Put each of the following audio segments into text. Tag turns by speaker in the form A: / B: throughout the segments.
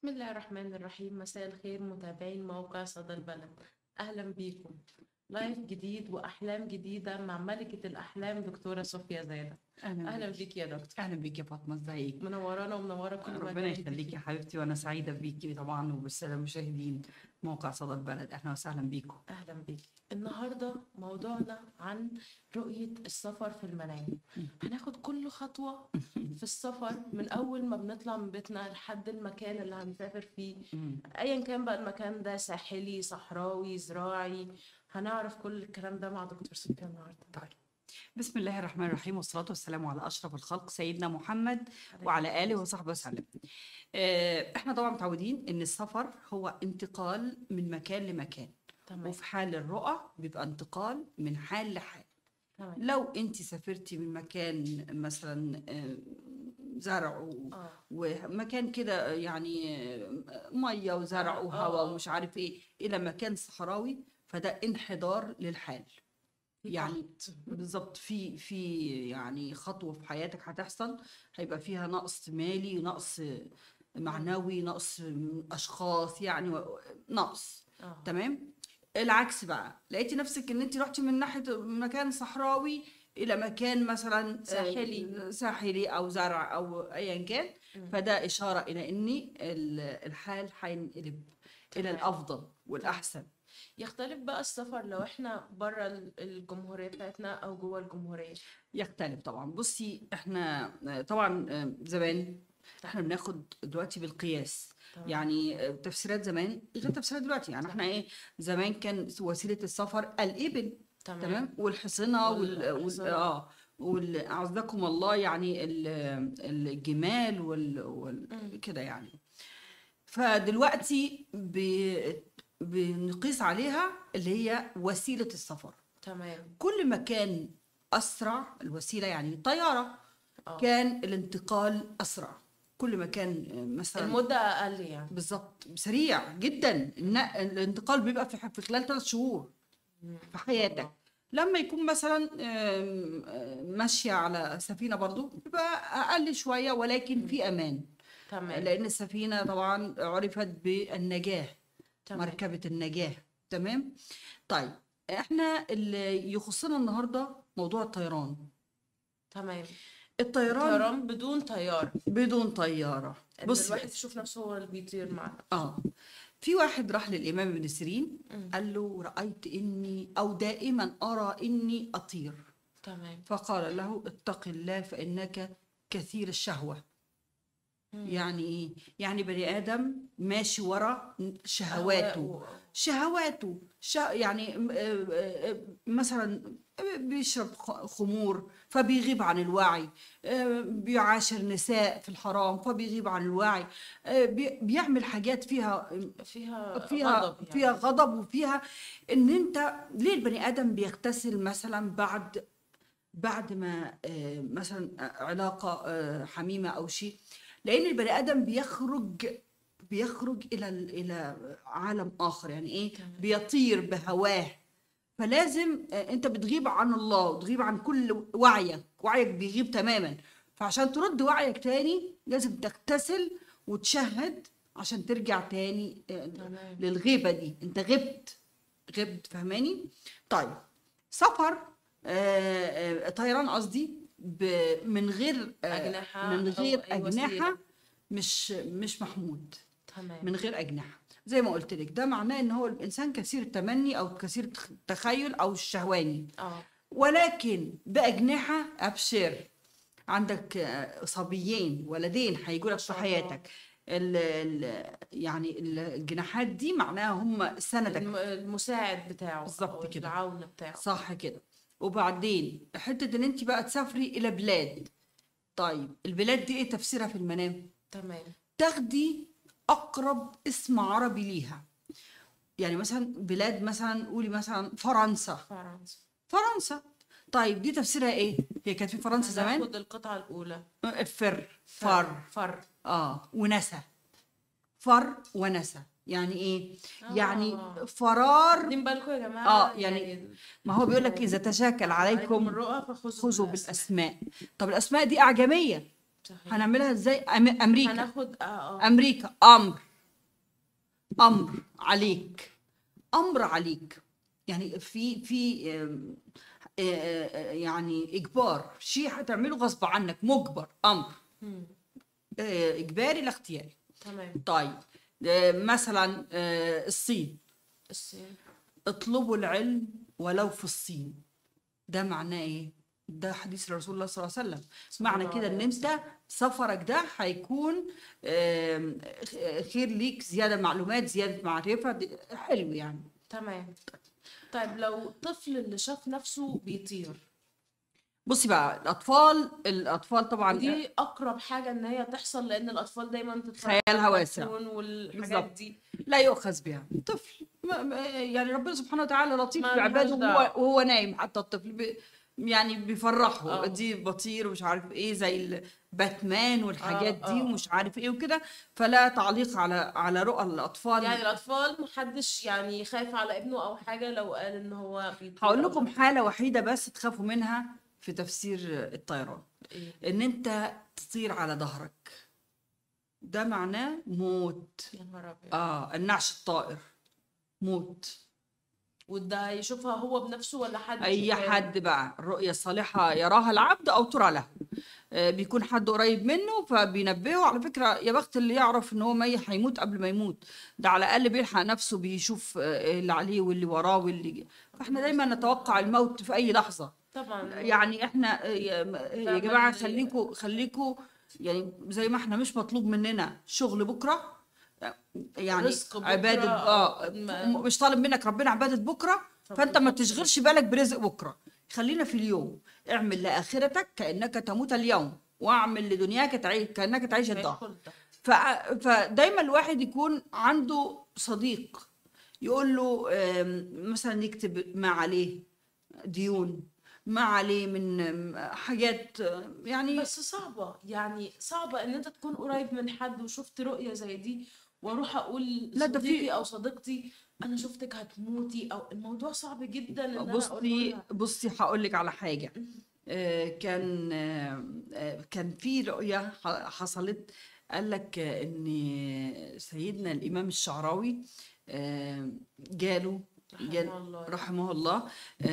A: بسم الله الرحمن الرحيم مساء الخير متابعين موقع صدى البلد أهلا بيكم لايف جديد وأحلام جديدة مع ملكة الأحلام دكتورة صوفيا زايدة
B: اهلا
A: أهلا
B: بيك
A: بيك يا دكتور
B: اهلا بيك يا فاطمه ازيك
A: منورانا ومنورة كل
B: ربنا
A: مكان
B: يخليك
A: فيه.
B: يا حبيبتي وانا سعيده بيكي طبعا وبالساده المشاهدين موقع صدى البلد اهلا وسهلا بيكم
A: أهلا بيك النهاردة موضوعنا عن رؤية السفر في المنام هناخد كل خطوة في السفر من أول ما بنطلع من بيتنا لحد المكان اللي هنسافر فيه
B: مم.
A: ايا كان بقى المكان ده ساحلي صحراوي زراعي هنعرف كل الكلام ده مع دكتور صوفيا النهارده
B: طيب بسم الله الرحمن الرحيم والصلاه والسلام على اشرف الخلق سيدنا محمد وعلى اله وصحبه وسلم آه، احنا طبعا متعودين ان السفر هو انتقال من مكان لمكان
A: تمام
B: وفي حال الرؤى بيبقى انتقال من حال لحال
A: تمام
B: لو انت سافرتي من مكان مثلا آه، زرع و-
A: اه
B: ومكان كده يعني ميه وزرع
A: آه،
B: وهواء
A: آه.
B: ومش عارف ايه الى مكان صحراوي فده انحدار للحال يعني
A: ضغط.
B: بالظبط في في يعني خطوه في حياتك هتحصل هيبقى فيها نقص مالي نقص معنوي نقص اشخاص يعني و- نقص
A: اه
B: تمام العكس بقى لقيتي نفسك ان انت رحتي من ناحيه مكان صحراوي الى مكان مثلا آه،
A: ساحلي.
B: ساحلي او زرع او ايا كان
A: مم.
B: فده اشاره الى ان ال- الحال هينقلب الى
A: تمام.
B: الافضل والاحسن
A: يختلف بقى السفر لو احنا بره ال- الجمهورية بتاعتنا او جوه الجمهورية
B: يختلف طبعا بصي احنا آه، طبعا آه، زمان احنا بناخد دلوقتي بالقياس
A: تمام.
B: يعني آه، تفسيرات زمان غير تفسيرات دلوقتي يعني احنا ايه زمان كان وسيله السفر الابل تمام والحصنه وال, وال...
A: والحصنة.
B: اه وال... اعزكم الله يعني ال... الجمال وال... وال...
A: مم.
B: كده يعني فدلوقتي ب... بنقيس عليها اللي هي وسيله السفر
A: تمام
B: كل ما كان اسرع الوسيله يعني طياره
A: اه
B: كان الانتقال اسرع كل ما كان آه، مثلا
A: المدة اقل يعني
B: بالظبط سريع جدا الن- الانتقال بيبقى في في خلال ثلاث شهور
A: مم.
B: في حياتك لما يكون مثلا آم، آم، ماشية على سفينة برضو بيبقى أقل شوية ولكن في أمان
A: تمام
B: لأن السفينة طبعا عرفت بالنجاة
A: تمام
B: مركبة النجاة تمام طيب احنا اللي يخصنا النهاردة موضوع الطيران
A: تمام
B: الطيران
A: طيران بدون طيار
B: بدون طيارة
A: ان
B: بص
A: الواحد يشوف نفسه هو اللي بيطير معنا
B: اه في واحد راح للإمام ابن سيرين
A: مم.
B: قال له رأيت إني أو دائما أرى إني أطير
A: تمام
B: فقال له اتق الله فإنك كثير الشهوة
A: مم.
B: يعني إيه؟ يعني بني آدم ماشي ورا شهواته
A: أهواء
B: شهواته شه... يعني م- آه، آه، مثلا بيشرب خ- خمور فبيغيب عن الوعي آه، بيعاشر نساء في الحرام فبيغيب عن الوعي آه، بي- بيعمل حاجات فيها
A: و- فيها
B: فيها
A: غضب يعني.
B: فيها غضب وفيها ان انت ليه البني ادم بيغتسل مثلا بعد بعد ما آه، مثلا علاقه آه، حميمه او شيء لان البني ادم بيخرج بيخرج الى ال- الى عالم اخر يعني ايه
A: تمام.
B: بيطير بهواه فلازم آه، انت بتغيب عن الله وتغيب عن كل وعيك وعيك بيغيب تماما فعشان ترد وعيك تاني لازم تغتسل وتشهد عشان ترجع تاني آه،
A: تمام.
B: للغيبة دي انت غبت غبت فهماني طيب سفر آه، آه، طيران قصدي ب- من غير آه،
A: أجنحة
B: من
A: أو
B: غير
A: أي
B: أجنحة
A: وسيلة.
B: مش مش محمود
A: تمام
B: من غير أجنحة زي ما قلت لك ده معناه ان هو الانسان كثير التمني او كثير التخيل او الشهواني
A: اه
B: ولكن بأجنحة أبشر عندك آه، صبيين ولدين هيجوا لك في
A: شاء الله.
B: حياتك ال ال يعني ال- الجناحات دي معناها هم سندك
A: الم- المساعد بتاعه
B: بالظبط
A: أو
B: كده.
A: العون بتاعه
B: صح كده وبعدين حتة ان انت بقى تسافري الى بلاد طيب البلاد دي ايه تفسيرها في المنام
A: تمام
B: تاخدي اقرب اسم عربي ليها يعني مثلا بلاد مثلا قولي مثلا فرنسا
A: فرنسا
B: فرنسا طيب دي تفسيرها ايه هي كانت في فرنسا زمان
A: هناخد القطعة الأولى
B: فر فر
A: فر
B: اه ونسى فر ونسى يعني ايه يعني
A: آه.
B: فرار
A: واخدين بالكم يا جماعة
B: اه يعني ما هو بيقول لك اذا تشاكل
A: عليكم
B: عليكم
A: الرؤى فخذوا
B: خذوا
A: بالأسماء.
B: بالاسماء طب الاسماء دي اعجميه
A: صحيح.
B: هنعملها ازاي أم- امريكا
A: هناخد اه اه
B: امريكا امر امر عليك امر عليك يعني في في آم، آه، آه، يعني اجبار شيء هتعمله غصب عنك مجبر امر
A: مم.
B: آه، اجباري لا اختياري
A: تمام
B: طيب آه، مثلا آه، الصين
A: الصين
B: اطلبوا العلم ولو في الصين ده معناه ايه ده حديث رسول الله صلى الله عليه وسلم معنى
A: الله
B: كده ان
A: عليه
B: انت سفرك ده هيكون آم، خير ليك زياده معلومات زياده معرفه دي- حلو يعني
A: تمام طيب لو الطفل اللي شاف نفسه بيطير
B: بصي بقى الاطفال الاطفال طبعا
A: ودي اقرب حاجه ان هي تحصل لان الاطفال دايما تتفرج
B: خيالها
A: على
B: واسع.
A: الكرتون والحاجات
B: بالظبط.
A: دي
B: لا يؤخذ بها طفل ما- ما- يعني ربنا سبحانه وتعالى لطيف
A: ما
B: بعباده
A: لهاش
B: وهو,
A: دعوة.
B: وهو نايم حتى الطفل بي يعني بيفرحه
A: آه.
B: دي بطير ومش عارف ايه زي الباتمان والحاجات
A: آه،
B: دي
A: آه.
B: ومش عارف ايه وكده فلا تعليق على على رؤى الاطفال
A: يعني الاطفال محدش يعني خايف على ابنه او حاجه لو قال ان هو بيطير
B: هقول
A: أو
B: لكم حاله وحيده بس تخافوا منها في تفسير الطيران
A: إيه؟
B: ان انت تطير على ظهرك ده معناه موت
A: يا نهار ابيض
B: اه النعش الطائر موت
A: وده يشوفها هو بنفسه ولا حد
B: اي
A: يشوفها له؟
B: حد بقى الرؤية الصالحة يراها العبد او ترى له آه، بيكون حد قريب منه فبينبهه على فكرة يا بخت اللي يعرف ان هو مي هيموت قبل ما يموت ده على الاقل بيلحق نفسه بيشوف آه، اللي عليه واللي وراه واللي فاحنا دايما نتوقع الموت في اي لحظة
A: طبعا
B: يعني احنا آه، يا يا جماعة
A: تعمل-
B: خليكوا خليكوا يعني زي ما احنا مش مطلوب مننا شغل بكرة يعني
A: رزق بكرة
B: عبادة اه
A: أو ما-
B: مش طالب منك ربنا عبادة بكرة فانت ما تشغلش بالك برزق بكرة خلينا في اليوم اعمل لآخرتك كأنك تموت اليوم واعمل لدنياك تعيش كأنك تعيش الدهر
A: هيدخل ده.
B: ف... فدايما الواحد يكون عنده صديق يقول له آم، مثلا يكتب ما عليه ديون ما عليه من آم، حاجات آه، يعني
A: بس صعبة يعني صعبة ان انت تكون قريب من حد وشفت رؤية زي دي واروح اقول
B: لا، ده في-
A: صديقي او صديقتي انا شفتك هتموتي او الموضوع صعب جدا ان انا اقول
B: بصي
A: لها
B: بصي هقول لك على حاجه آه، كان آه، آه، كان في رؤيه ح- حصلت قال لك آه، ان سيدنا الامام الشعراوي آه، جاله جال
A: رحمه الله
B: رحمه الله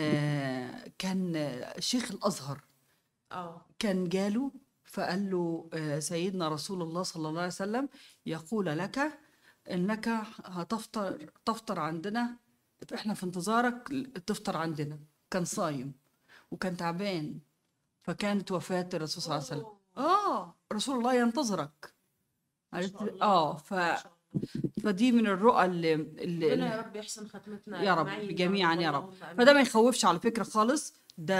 B: آه، كان آه، شيخ الازهر
A: اه
B: كان جاله فقال له آه، سيدنا رسول الله صلى الله عليه وسلم يقول لك انك هتفطر تفطر عندنا احنا في انتظارك تفطر عندنا كان صايم وكان تعبان فكانت وفاة الرسول صلى الله عليه وسلم اه رسول الله ينتظرك قالت
A: شاء
B: لي-
A: الله.
B: اه ف...
A: ما شاء الله.
B: فدي من الرؤى اللي, اللي,
A: ربنا يا رب يحسن ختمتنا
B: يا رب
A: أجمعين.
B: جميعا يا رب
A: اللهم آمين.
B: فده ما يخوفش على فكره خالص ده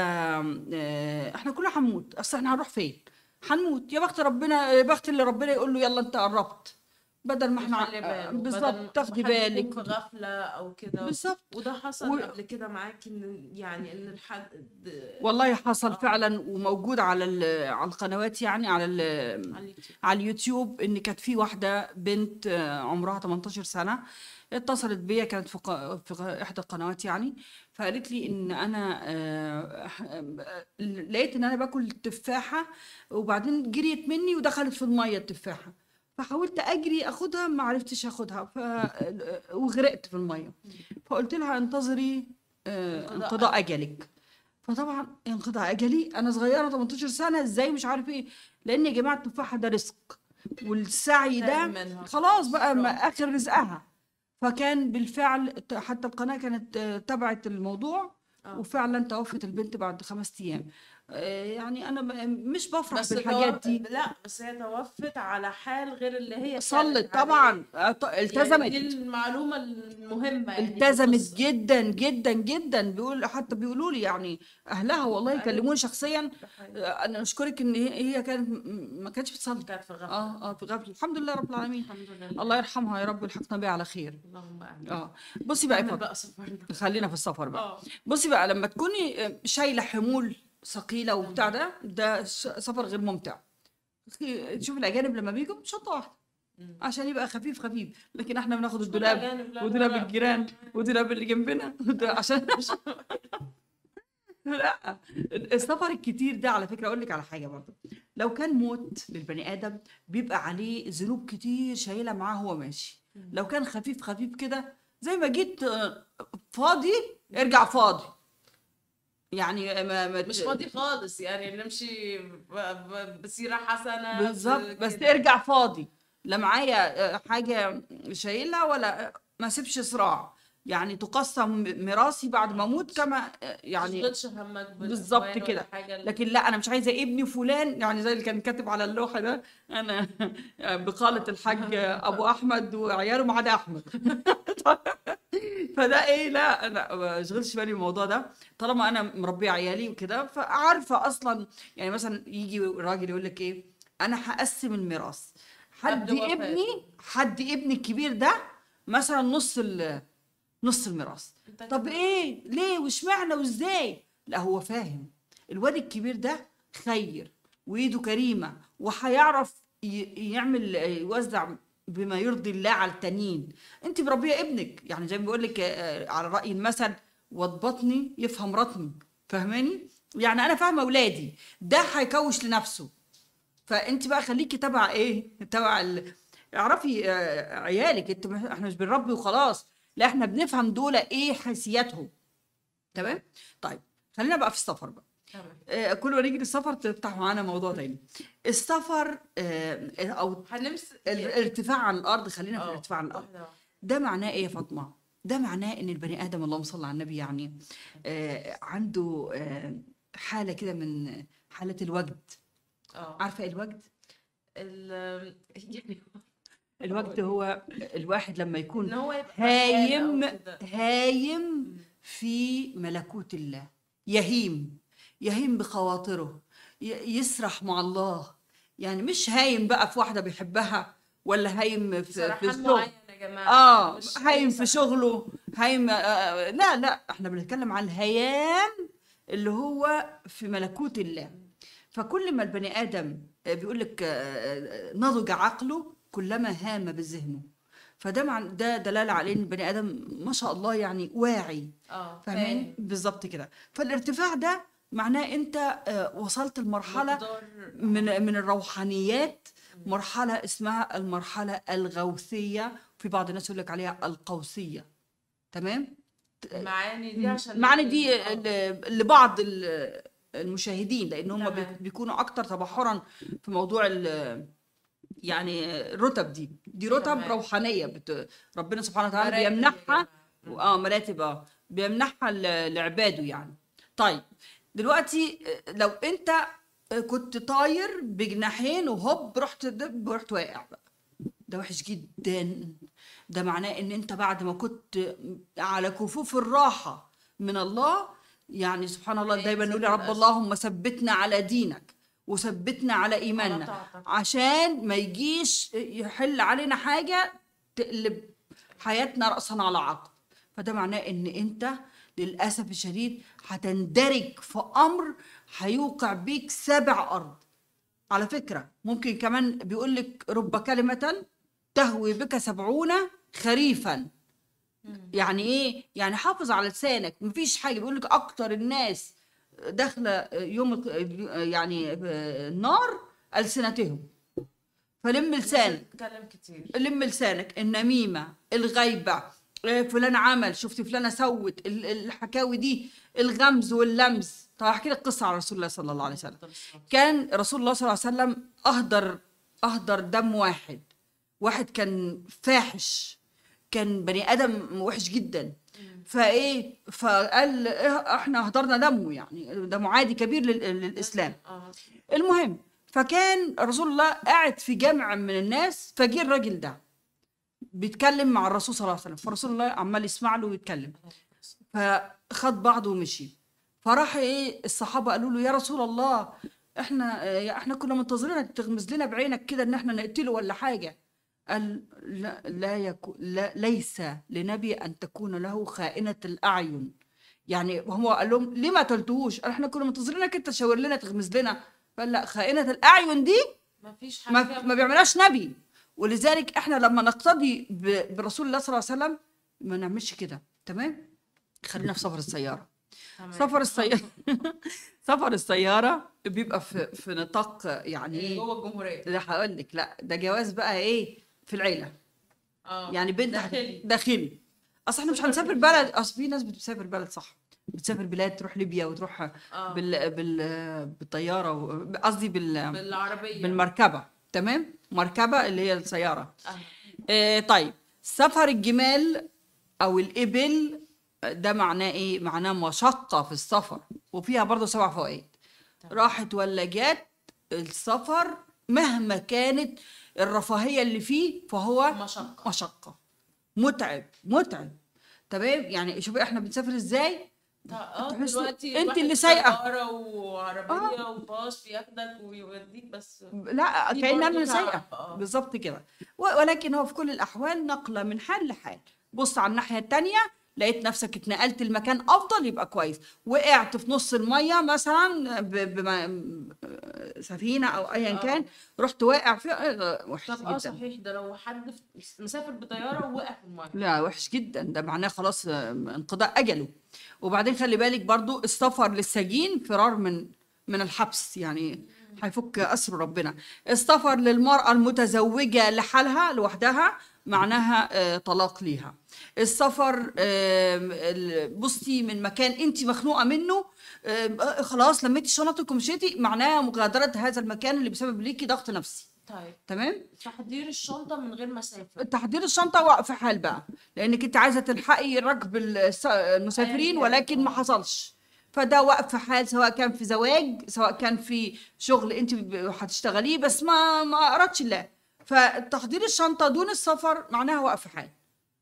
B: آه، احنا كلنا هنموت اصل احنا هنروح فين هنموت يا بخت ربنا يا بخت اللي ربنا يقول له يلا انت قربت بدل ما
A: خلي
B: احنا
A: باله، بدل
B: بالظبط تاخدي
A: ما حد يكون
B: بالك
A: في غفلة او كده
B: بالظبط
A: وده حصل
B: و-
A: قبل كده معاكي ان يعني ان الحد
B: والله حصل فعلا وموجود على ال- على القنوات يعني على ال-
A: على اليوتيوب
B: على اليوتيوب ان كانت في واحده بنت آه، عمرها 18 سنه اتصلت بيا كانت في ق- في ق- احدى القنوات يعني فقالت لي ان انا آه، آه، لقيت ان انا باكل تفاحه وبعدين جريت مني ودخلت في الميه التفاحه فحاولت اجري اخدها ما عرفتش اخدها ف وغرقت في الميه فقلت لها انتظري آه،
A: انقضاء
B: انقضاء اجلك فطبعا انقضاء اجلي انا صغيره 18 سنه ازاي مش عارف ايه لان يا جماعه التفاحه ده رزق والسعي ده
A: لازم منها.
B: خلاص بقى ما
A: برافو.
B: اخر رزقها فكان بالفعل ت- حتى القناه كانت آه، تبعت الموضوع
A: آه.
B: وفعلا توفت البنت بعد خمس ايام آه، يعني انا م- مش بفرح
A: بس
B: بالحاجات
A: تو-
B: دي
A: لا بس هي توفت على حال غير اللي هي
B: صلت
A: كانت عليه.
B: طبعا آه، ط-
A: يعني
B: التزمت
A: دي المعلومة المهمة يعني في
B: التزمت
A: القصة.
B: جدا جدا جدا بيقول حتى بيقولوا لي يعني اهلها والله
A: أيوة.
B: يكلموني شخصيا
A: ده حقيقي.
B: آه، انا اشكرك ان هي هي كانت م- ما كانتش بتصلي
A: كانت في غفلة
B: اه اه في غفله الحمد لله رب العالمين
A: الحمد لله
B: الله يرحمها يا رب ويلحقنا بيها على خير
A: اللهم امين
B: اه بصي بقى يا
A: نعمل
B: فاطمه
A: بقى سفرنا
B: خلينا في السفر بقى
A: اه
B: بصي بقى لما تكوني آه، شايله حمول ثقيله وبتاع ده ده ش- سفر غير ممتع خي- شوف الاجانب لما بيجوا شنطه واحده
A: مم.
B: عشان يبقى خفيف خفيف لكن احنا بناخد
A: مش كل
B: الدولاب
A: الأجانب، لا،
B: ودولاب
A: لا، لا.
B: الجيران ودولاب اللي جنبنا وده عشان لا السفر الكتير ده على فكره اقول لك على حاجه برضه لو كان موت للبني ادم بيبقى عليه ذنوب كتير شايلها معاه هو ماشي لو كان خفيف خفيف كده زي ما جيت آه، فاضي ارجع فاضي يعني ما, ما
A: مش فاضي خالص يعني نمشي ب- ب- بسيرة حسنة
B: بالظبط
A: ب-
B: بس
A: كده.
B: ارجع فاضي لا معايا آه، حاجه شايلها ولا ما سيبش صراع يعني تقسم ميراثي بعد ما اموت كما آه، يعني
A: تشغلش همك
B: بالظبط
A: بالإخوان ولا
B: كده.
A: حاجة
B: لكن لا انا مش عايزه ابني فلان يعني زي اللي كان كاتب على اللوحه ده انا بقاله الحاج ابو احمد وعياله ما عدا احمد فده ايه لا انا ما اشغلش بالي بالموضوع ده طالما انا مربيه عيالي وكده فعارفه اصلا يعني مثلا يجي راجل يقول لك ايه انا هقسم الميراث حد
A: قبل وفاته.
B: ابني حد ابني الكبير ده مثلا نص ال- نص الميراث
A: أنت
B: طب
A: كده.
B: ايه ليه واشمعنى وازاي لا هو فاهم الواد الكبير ده خير وايده كريمه وهيعرف ي- يعمل يوزع بما يرضي الله على التانيين انت مربيه ابنك يعني زي ما بقول لك آه، على راي المثل واد بطني يفهم رطني فاهماني يعني انا فاهمه اولادي ده هيكوش لنفسه فانت بقى خليكي تبع ايه تبع ال... اعرفي آه، عيالك انت مش- احنا مش بنربي وخلاص لا احنا بنفهم دول ايه حيثياتهم تمام طيب خلينا بقى في السفر بقى
A: تمام.
B: آه، كل ما نيجي للسفر تفتح معانا موضوع تاني السفر آه، او
A: هنمس
B: الارتفاع عن الارض خلينا في
A: آه،
B: الارتفاع عن الارض
A: واحدة واحدة.
B: ده معناه ايه يا فاطمه ده معناه ان البني ادم اللهم صل على النبي يعني آه، عنده آه، حاله كده من حاله الوجد
A: اه
B: عارفه ايه الوجد
A: ال يعني
B: الوجد هو الواحد لما يكون
A: ان هو يبقى
B: هايم
A: فرحان أو كده.
B: هايم في ملكوت الله يهيم يهيم بخواطره ي- يسرح مع الله يعني مش هايم بقى في واحدة بيحبها ولا هايم في, في
A: سرحان
B: الشغل
A: معين يا جماعة
B: اه
A: مش
B: هايم
A: أي
B: في
A: سرحان.
B: شغله هايم آه لا لا احنا بنتكلم عن الهيام اللي هو في ملكوت الله فكل ما البني ادم آه، بيقول لك آه، آه، نضج عقله كلما هام بذهنه فده مع ده دلاله على ان البني ادم ما شاء الله يعني واعي
A: اه
B: فاهمين
A: فاهم
B: بالظبط كده فالارتفاع ده معناه انت آه، وصلت لمرحله
A: مقدار
B: من من الروحانيات مرحله اسمها المرحله الغوثيه في بعض الناس يقول لك عليها القوسيه تمام
A: المعاني دي عشان
B: المعاني دي
A: آه.
B: ل- لبعض ال- المشاهدين لان هم
A: تمام.
B: بي- بيكونوا اكتر تبحرا في موضوع ال- يعني الرتب دي دي رتب
A: تمام.
B: روحانيه بت... ربنا سبحانه وتعالى
A: مراتب يا
B: بيمنحها
A: جماعة.
B: اه مراتب اه بيمنحها ل- لعباده يعني طيب دلوقتي آه، لو انت آه، كنت طاير بجناحين وهوب رحت دب ورحت واقع بقى ده وحش جدا ده معناه ان انت بعد ما كنت على كفوف الراحه من الله يعني سبحان الله دايما نقول يا رب
A: للأسف.
B: اللهم ثبتنا على دينك وثبتنا على ايماننا
A: طاعتك.
B: عشان ما يجيش يحل علينا حاجه تقلب حياتنا راسا على عقب فده معناه ان انت للاسف الشديد هتندرج في امر هيوقع بيك سبع ارض على فكرة ممكن كمان بيقول لك رب كلمة تهوي بك سبعون خريفا يعني ايه يعني حافظ على لسانك مفيش حاجة بيقول لك اكتر الناس داخلة يوم الق- يعني النار ألسنتهم فلم لسانك
A: بتتكلم كتير
B: لم لسانك النميمة الغيبة آه، فلان عمل شفت فلانة سوت ال- الحكاوي دي الغمز واللمز طب احكي لك قصة على رسول الله صلى الله عليه وسلم كان رسول الله صلى الله عليه وسلم اهدر اهدر دم واحد واحد كان فاحش كان بني ادم وحش جدا فايه فقال إيه احنا هدرنا دمه يعني دمه عادي كبير لل- للاسلام
A: اه
B: المهم فكان رسول الله قاعد في جمع من الناس فجه الراجل ده بيتكلم مع الرسول صلى الله عليه وسلم فرسول الله عمال يسمع له ويتكلم فخد بعضه ومشي فراح ايه الصحابه قالوا له يا رسول الله احنا اه احنا كنا منتظرينك تغمز لنا بعينك كده ان احنا نقتله ولا حاجه قال لا لا, يكو لا ليس لنبي ان تكون له خائنه الاعين يعني هو قال لهم ليه ما قتلتوش قال احنا كنا منتظرينك انت تشاور لنا تغمز لنا قال لا خائنه الاعين دي
A: ما فيش حاجة
B: ما,
A: فيها
B: ما بيعملهاش نبي ولذلك احنا لما نقتدي ب- برسول الله صلى الله عليه وسلم ما نعملش كده تمام خلينا في سفر السياره
A: تمام.
B: سفر السياره سفر السياره بيبقى في في نطاق يعني ايه
A: جوه الجمهورية
B: ده هقول لك لا ده جواز بقى ايه في العيله
A: آه.
B: يعني بنت هت-
A: داخلي.
B: داخلي اصل احنا مش
A: سفر
B: هنسافر
A: بالبلاد.
B: بلد اصل في ناس بتسافر بلد صح بتسافر بلاد تروح ليبيا وتروح
A: آه.
B: بال... بال... بالطياره و- قصدي بال...
A: بالعربيه
B: بالمركبه تمام مركبه اللي هي السياره
A: آه.
B: آه طيب سفر الجمال او الابل ده معناه ايه معناه مشقه في السفر وفيها برضه سبع فوائد راحت ولا جت السفر مهما كانت الرفاهيه اللي فيه فهو
A: مشقة.
B: مشقه متعب متعب تمام يعني شوفي احنا بنسافر ازاي
A: اه
B: تحس-
A: دلوقتي
B: انت
A: الواحد
B: اللي سايقة.
A: طيارة وعربيه وباص بياخدك ويوديك بس
B: لا
A: دي
B: كأن
A: برضه
B: انا
A: تعب،
B: سايقه
A: آه.
B: بالظبط كده و- ولكن هو في كل الاحوال نقله من حال لحال بص على الناحيه التانية لقيت نفسك اتنقلت المكان افضل يبقى كويس وقعت في نص الميه مثلا ب- بم- سفينه او ايا
A: آه.
B: كان رحت واقع فيها وحش
A: طب اه
B: جدا
A: صحيح ده لو حد في- مسافر بطياره ووقع في الميه
B: لا وحش جدا ده معناه خلاص آه، انقضاء اجله وبعدين خلي بالك برضو السفر للسجين فرار من من الحبس يعني هيفك اسر ربنا السفر للمراه المتزوجه لحالها لوحدها معناها آه، طلاق ليها السفر آم، ال- بصي من مكان انت مخنوقه منه آم، آه، خلاص لميتي شنطك ومشيتي معناها مغادره هذا المكان اللي بسبب ليكي ضغط نفسي
A: طيب
B: تمام
A: تحضير الشنطه من غير مسافه
B: تحضير الشنطه واقف حال بقى لانك انت عايزه تلحقي ركب الس- المسافرين
A: أيا
B: ولكن
A: كان.
B: ما حصلش فده وقف حال سواء كان في زواج سواء كان في شغل انت ب- هتشتغليه بس ما ما اردش الله فتحضير الشنطه دون السفر معناها وقف حال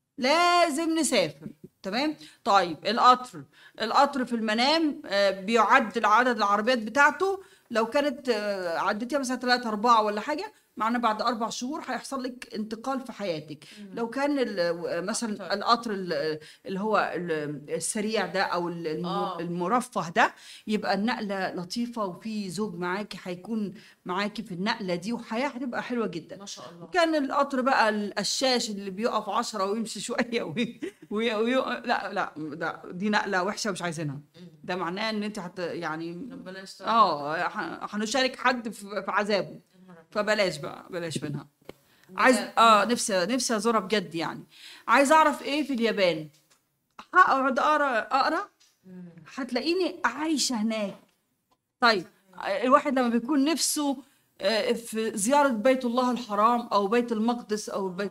B: لازم نسافر تمام طيب القطر القطر في المنام آه، بيعد العدد العربيات بتاعته لو كانت آه، عدتيها مثلا ثلاثة أربعة ولا حاجة معناه بعد أربع شهور هيحصل لك انتقال في حياتك لو كان ال- مثلا
A: أكتر.
B: القطر ال- اللي هو ال- السريع ده أو ال- الم-
A: آه.
B: المرفه ده يبقى النقلة لطيفة وفي زوج معاكي هيكون معاكي في النقلة دي وحياة هتبقى حلوة جدا
A: ما شاء الله
B: كان القطر بقى القشاش اللي بيقف عشرة ويمشي شوية وي... وي... وي... لا لا ده دي نقلة وحشة مش عايزينها ده معناه ان انت حت يعني
A: ربنا يستر
B: اه ح- هنشارك حد في في عذابه فبلاش بقى بلاش منها عايز اه نفسي نفسي ازورها بجد يعني عايز اعرف ايه في اليابان هقعد اقرا اقرا هتلاقيني عايشه هناك طيب الواحد لما بيكون نفسه آه، في زياره بيت الله الحرام او بيت المقدس او بيت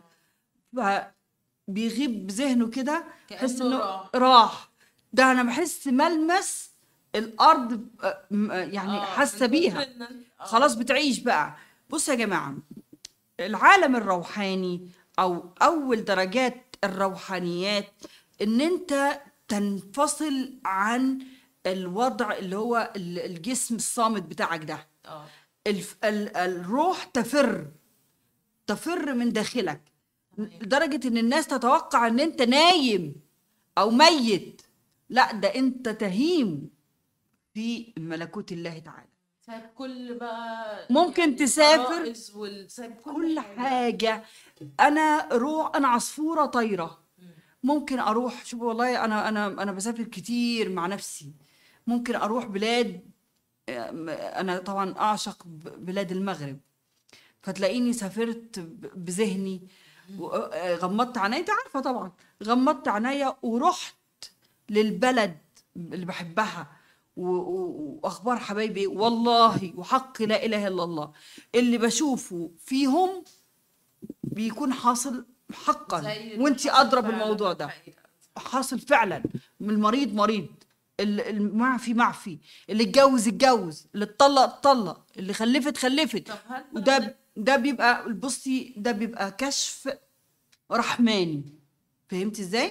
B: بيغيب ذهنه كده يحس
A: كأنه
B: انه
A: راح.
B: راح ده انا بحس ملمس الارض آه، م- آه، يعني
A: آه،
B: حاسه
A: من
B: بيها
A: كتر إن- آه.
B: خلاص بتعيش بقى بص يا جماعة العالم الروحاني أو أول درجات الروحانيات إن أنت تنفصل عن الوضع اللي هو ال- الجسم الصامت بتاعك ده
A: اه
B: الف... ال... الروح تفر تفر من داخلك لدرجة إن الناس تتوقع إن أنت نايم أو ميت لا ده أنت تهيم في ملكوت الله تعالى
A: سايب كل بقى
B: ممكن
A: يعني
B: تسافر
A: الفرائض وال- سايب كل,
B: كل حاجة أنا روح أنا عصفورة طايرة ممكن أروح شوف والله أنا أنا أنا بسافر كتير مع نفسي ممكن أروح بلاد أنا طبعا أعشق ب- بلاد المغرب فتلاقيني سافرت ب- بذهني و- غمضت عينيا أنت عارفة طبعا غمضت عينيا ورحت للبلد اللي بحبها و- و- واخبار حبايبي والله وحق لا اله الا الله اللي بشوفه فيهم بيكون حاصل حقا
A: زي اللي
B: وانت
A: حصل
B: ادرى
A: فعلاً
B: بالموضوع
A: في
B: ده
A: الحقيقة.
B: حاصل فعلا من المريض مريض ال- المعفي معفي اللي اتجوز اتجوز اللي اتطلق اتطلق اللي خلفت خلفت
A: طب هل بقى
B: وده ده بيبقى بصي ده بيبقى كشف رحماني فهمتي ازاي؟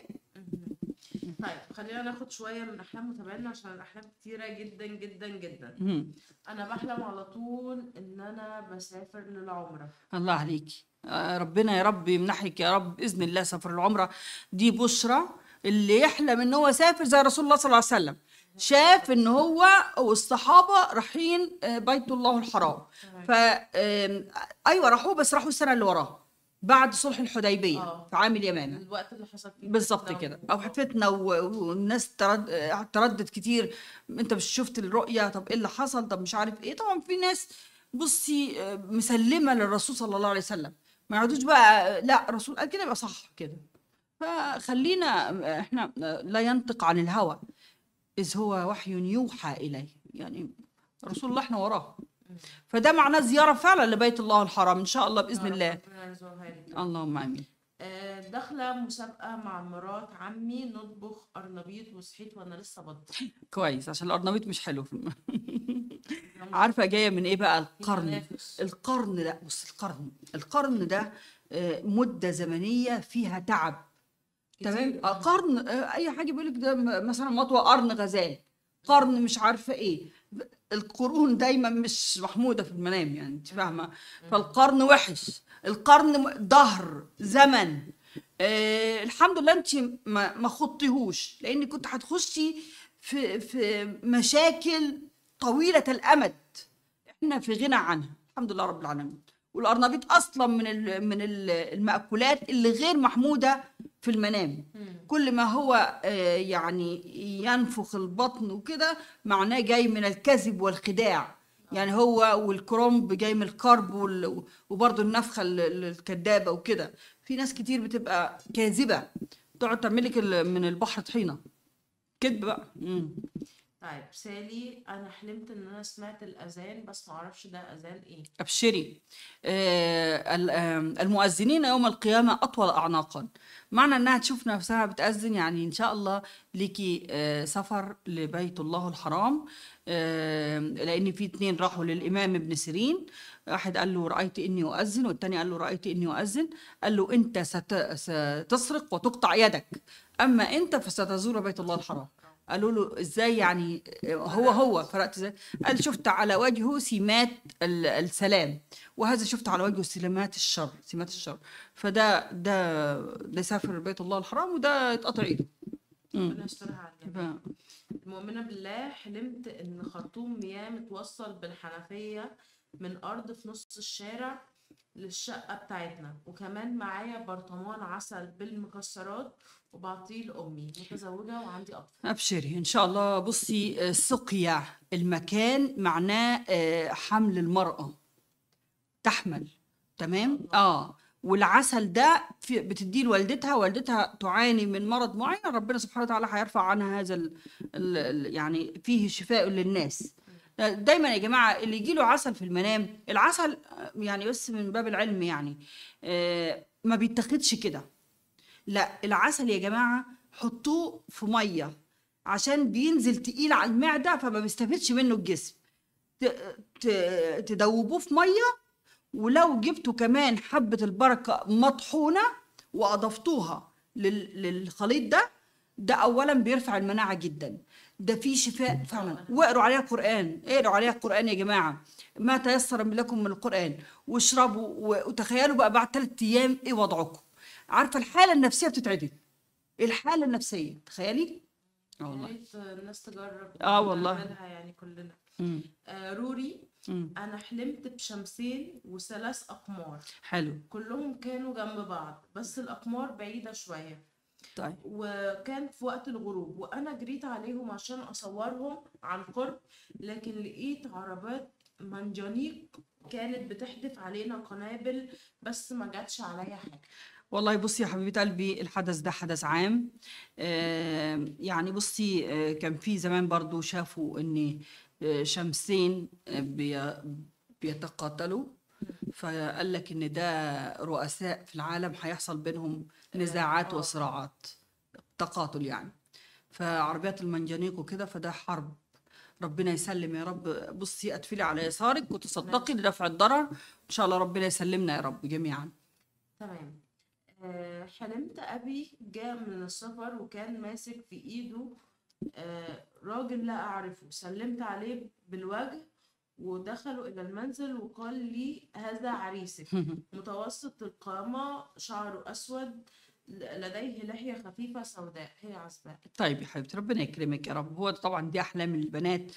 A: طيب خلينا ناخد شويه من احلام متابعينا عشان الاحلام كتيره جدا جدا جدا
B: مم.
A: انا بحلم على طول ان انا بسافر للعمره
B: الله عليكي آه، ربنا يا رب يمنحك يا رب باذن الله سفر العمره دي بشرى اللي يحلم ان هو سافر زي رسول الله صلى الله عليه وسلم شاف ان هو والصحابه رايحين آه، بيت الله الحرام ف آم، ايوه راحوا بس راحوا السنه اللي وراها بعد صلح الحديبيه
A: آه.
B: في عام اليمامه
A: الوقت اللي حصل فيه
B: بالظبط
A: فتنة
B: كده
A: و-
B: او فتنه و- والناس ترد... آه، تردد كتير انت مش شفت الرؤيه طب ايه اللي حصل طب مش عارف ايه طبعا في ناس بصي آه، مسلمه للرسول صلى الله عليه وسلم ما يقعدوش بقى لا الرسول قال كده يبقى صح كده فخلينا احنا لا ينطق عن الهوى اذ هو وحي يوحى اليه يعني رسول الله احنا وراه فده معناه زياره فعلا لبيت الله الحرام ان شاء الله باذن الله
A: ربنا يرزقها لي.
B: اللهم امين
A: آه، داخله مسابقه مع مرات عمي نطبخ قرنبيط وصحيت وانا لسه بطبخ
B: كويس عشان القرنبيط مش حلو في عارفه جايه من ايه بقى القرن
A: ينافس.
B: القرن لا بص القرن القرن ده آه، مده زمنيه فيها تعب تمام
A: كتير.
B: آه، قرن آه، اي حاجه بيقول لك ده م- مثلا مطوى قرن غزال قرن مش عارفه ايه القرون دايما مش محموده في المنام يعني انت فاهمه فالقرن وحش القرن م- دهر زمن آه الحمد لله انت ما ما خضتيهوش لان كنت هتخشي في في مشاكل طويله الامد احنا في غنى عنها الحمد لله رب العالمين والقرنبيط اصلا من ال- من ال- المأكولات اللي غير محموده في المنام كل ما هو آه، يعني ينفخ البطن وكده معناه جاي من الكذب والخداع يعني هو والكرنب جاي من الكرب وال- وبرضه النفخه ال- ال- الكدابه وكده في ناس كتير بتبقى كاذبه تقعد تعمل لك ال- من البحر طحينه كذب بقى مم.
A: طيب سالي انا حلمت ان انا سمعت الاذان بس ما اعرفش ده اذان ايه
B: أبشري آه، ال- آم، المؤذنين يوم القيامة أطول أعناقا معنى أنها تشوف نفسها بتأذن يعني إن شاء الله ليكي آه، سفر لبيت الله الحرام آه، لأن في اتنين راحوا للإمام ابن سيرين واحد قال له رأيت إني أؤذن والتاني قال له رأيت إني أؤذن قال له أنت ست- ستسرق وتقطع يدك أما أنت فستزور بيت الله الحرام قالوا له ازاي يعني هو هو فرقت ازاي قال شفت على وجهه سمات ال- السلام وهذا شفت على وجهه سمات الشر سمات الشر فده ده ده سافر بيت الله الحرام وده يتقطع ايده
A: ربنا يسترها على الجميع
B: ف-
A: المؤمنة بالله حلمت إن خرطوم مياه متوصل بالحنفية من أرض في نص الشارع للشقة بتاعتنا وكمان معايا برطمان عسل بالمكسرات وبعطيه لأمي متزوجة وعندي أطفال
B: ابشري ان شاء الله بصي آه، سقيا المكان معناه آه، حمل المرأة تحمل تمام اه والعسل ده في بتديه لوالدتها والدتها تعاني من مرض معين ربنا سبحانه وتعالى هيرفع عنها هذا ال ال ال يعني فيه شفاء للناس دايما يا جماعه اللي يجي له عسل في المنام العسل آه، يعني بس من باب العلم يعني آه، ما بيتاخدش كده لا العسل يا جماعه حطوه في ميه عشان بينزل تقيل على المعده فما بيستفدش منه الجسم ت- ت- تدوبوه في ميه ولو جبتوا كمان حبه البركه مطحونه واضفتوها لل- للخليط ده ده اولا بيرفع المناعه جدا ده فيه شفاء فعلا واقروا عليها قران اقروا عليها قران يا جماعه ما تيسر لكم من القران واشربوا و- وتخيلوا بقى بعد ثلاث ايام ايه وضعكم عارفه الحاله النفسيه بتتعدل الحاله النفسيه تخيلي اه
A: يا
B: والله
A: ريت الناس تجرب
B: آه والله.
A: نعملها يعني كلنا
B: مم.
A: آه روري
B: مم.
A: أنا حلمت بشمسين وثلاث أقمار
B: حلو
A: كلهم كانوا جنب بعض بس الأقمار بعيدة شوية
B: طيب
A: وكان في وقت الغروب وانا جريت عليهم عشان اصورهم عن قرب لكن لقيت عربات منجنيق كانت بتحدف علينا قنابل بس ما جاتش عليا حاجه
B: والله بصي يا حبيبه قلبي الحدث ده حدث عام آه يعني بصي آه كان في زمان برضو شافوا ان آه شمسين آه بي بيتقاتلوا فقال لك ان ده رؤساء في العالم هيحصل بينهم نزاعات
A: آه.
B: وصراعات تقاتل يعني فعربيات المنجنيق وكده فده حرب ربنا يسلم يا رب بصي اتفلي على يسارك وتصدقي لدفع الضرر ان شاء الله ربنا يسلمنا يا رب جميعا
A: تمام آه، حلمت ابي جاء من السفر وكان ماسك في ايده آه، راجل لا اعرفه سلمت عليه بالوجه ودخلوا الى المنزل وقال لي هذا عريسك متوسط القامة شعره أسود ل- لديه لحية خفيفة سوداء هي عزباء
B: طيب يا حبيبتي ربنا يكرمك يا رب هو طبعا دي احلام البنات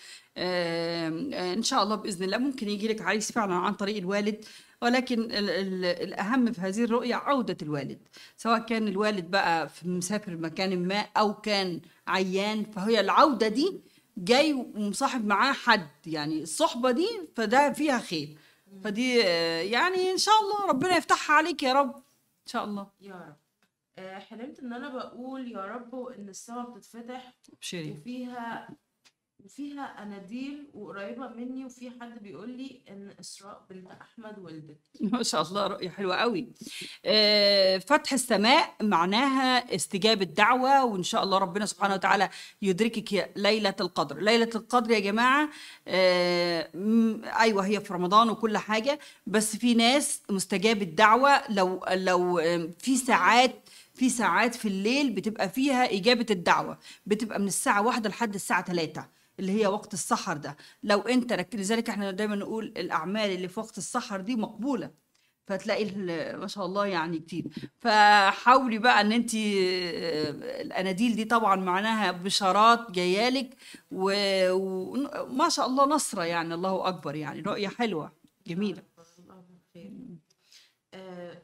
B: آم، آه، ان شاء الله باذن الله ممكن يجي لك عريس فعلا عن طريق الوالد ولكن ال ال الاهم في هذه الرؤيه عوده الوالد سواء كان الوالد بقى في مسافر مكان ما او كان عيان فهي العوده دي جاي ومصاحب معاه حد يعني الصحبه دي فده فيها خير فدي آه، يعني ان شاء الله ربنا يفتحها عليك يا رب ان شاء الله
A: يا رب آه، حلمت ان انا بقول يا رب وان السماء بتتفتح
B: ابشري
A: وفيها وفيها اناديل وقريبه مني وفي حد بيقول لي ان اسراء بنت احمد ولدت
B: ما شاء الله رؤية حلوة قوي آه، فتح السماء معناها استجابة دعوة وإن شاء الله ربنا سبحانه وتعالى يدركك يا ليلة القدر ليلة القدر يا جماعة آه، م- أيوة هي في رمضان وكل حاجة بس في ناس مستجاب الدعوة لو لو آه، في ساعات في ساعات في الليل بتبقى فيها إجابة الدعوة بتبقى من الساعة واحدة لحد الساعة 3 اللي هي وقت السحر ده لو انت رك... لذلك احنا دايما نقول الاعمال اللي في وقت السحر دي مقبوله فتلاقي ال- ما شاء الله يعني كتير فحاولي بقى ان انت الاناديل دي طبعا معناها بشارات جايالك وما و... ما شاء الله نصره يعني الله اكبر يعني رؤيه حلوه جميله
A: الله خير آه،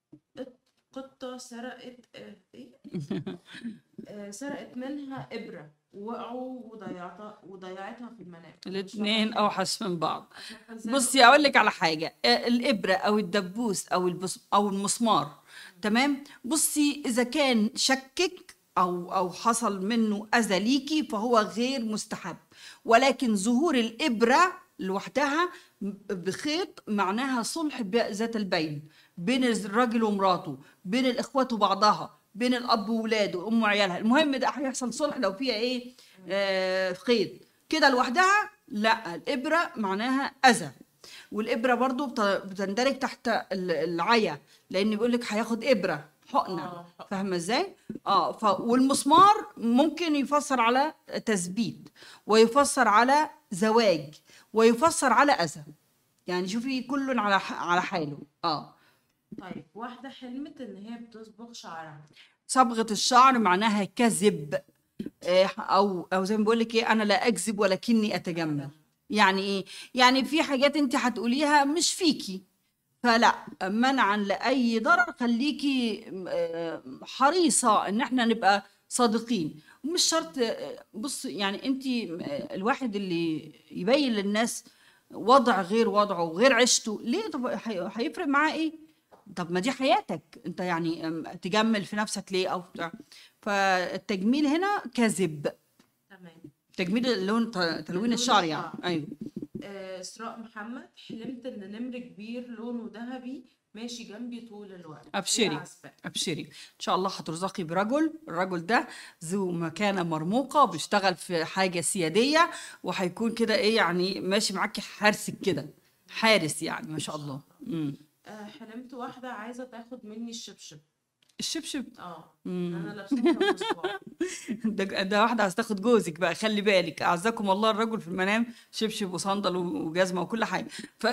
A: قطة سرقت آه، ايه آه، سرقت منها إبرة وقعوا وضيعتها وضيعتها في المنام
B: الاثنين اوحش من بعض
A: عشان حزام-
B: بصي اقول لك على حاجه آه، الابره او الدبوس او البس او المسمار تمام بصي اذا كان شكك او او حصل منه اذى ليكي فهو غير مستحب ولكن ظهور الابره لوحدها بخيط معناها صلح ب- ذات البين بين الراجل ومراته بين الاخوات وبعضها بين الاب وولاده وام وعيالها المهم ده هيحصل صلح لو فيها ايه آه خيط كده لوحدها لا الابره معناها اذى والابره برضو بت- بتندرج تحت ال- العيا لان بيقول لك هياخد ابره حقنه
A: آه، حقنة.
B: فاهمه ازاي اه ف والمسمار ممكن يفسر على تثبيت ويفسر على زواج ويفسر على اذى يعني شوفي كل على ح- على حاله اه
A: طيب واحدة حلمت إن هي بتصبغ شعرها
B: صبغه الشعر معناها كذب آه، او او زي ما بقول لك ايه انا لا اكذب ولكني اتجمل يعني ايه يعني في حاجات انت هتقوليها مش فيكي فلا منعا لاي ضرر خليكي آه، حريصه ان احنا نبقى صادقين مش شرط آه، بص يعني انت آه، الواحد اللي يبين للناس وضع غير وضعه وغير عيشته ليه طب هي- هيفرق معاه ايه طب ما دي حياتك انت يعني أم، تجمل في نفسك ليه او بتاع فالتجميل هنا كذب
A: تمام
B: تجميل اللون ت- تلوين الشعر يعني
A: الشعر.
B: ايوه
A: آه، إسراء محمد حلمت إن نمر كبير لونه ذهبي ماشي جنبي طول الوقت
B: أبشري.
A: والعسباء.
B: ابشري ان شاء الله هترزقي برجل الرجل ده ذو مكانه مرموقه بيشتغل في حاجه سياديه وهيكون كده ايه يعني ماشي معاكي حارسك كده حارس يعني ما شاء الله امم
A: آه، حلمت واحدة عايزة تاخد مني الشبشب
B: الشبشب
A: اه
B: مم.
A: انا لابساها كام اسبوع
B: ده ده واحده عايز تاخد جوزك بقى خلي بالك اعزكم الله الرجل في المنام شبشب وصندل وجزمه وكل حاجه ف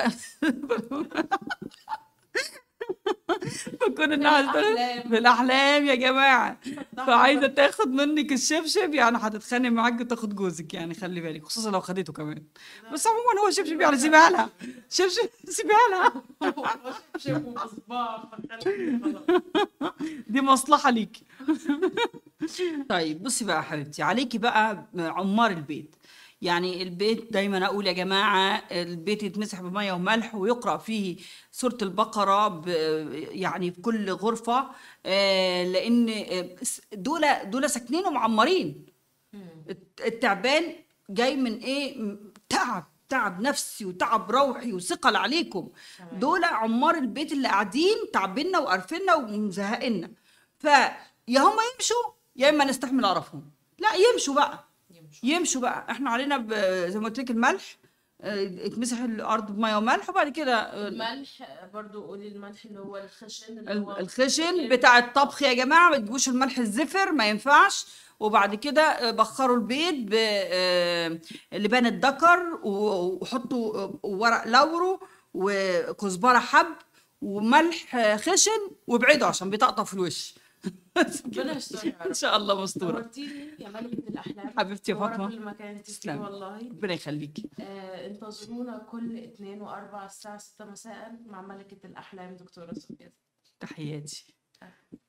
B: فكون انها عايزة تاخد-
A: الأحلام.
B: في الاحلام يا جماعه فعايزه تاخد منك الشبشب يعني هتتخانق معاك وتاخد جوزك يعني خلي بالك خصوصا لو خدته كمان بس عموما هو شبشب يعني سيبها لها شبشب سيبها لها
A: شبشب ومصباح فخلي خلاص.
B: دي مصلحة ليكي طيب بصي بقى يا حبيبتي عليكي بقى عمار البيت يعني البيت دايما اقول يا جماعه البيت يتمسح بميه وملح ويقرا فيه سوره البقره ب يعني في كل غرفه آه، لان آه، دول دول ساكنين ومعمرين الت- التعبان جاي من ايه م- تعب تعب نفسي وتعب روحي وثقل عليكم
A: تمام.
B: دول عمار البيت اللي قاعدين تعبنا وقرفنا ومزهقنا فيا هم يمشوا يا اما نستحمل قرفهم لا يمشوا بقى
A: يمشوا.
B: يمشوا بقى احنا علينا ب- زي ما قلت لك الملح آه، اتمسح الارض بميه وملح وبعد كده آه،
A: الملح برضو قولي الملح اللي هو الخشن اللي
B: ال-
A: هو
B: الخشن بتاع الطبخ يا جماعه ما تجيبوش الملح الزفر ما ينفعش وبعد كده آه، بخروا البيض بلبان الدكر و- وحطوا آه، ورق لورو وكزبره حب وملح آه، خشن وابعدوا عشان بيطقطق في الوش
A: ربنا يستر يا
B: ان
A: رب.
B: شاء الله مستوره
A: نورتيني يا ملكة الأحلام
B: حبيبتي يا
A: منورة
B: فاطمة.
A: كل مكان تسلمي
B: تسلمي.
A: والله
B: ربنا يخليكي
A: آه انتظرونا كل اثنين وأربع الساعة 6 مساء مع ملكة الأحلام دكتورة صفية
B: تحياتي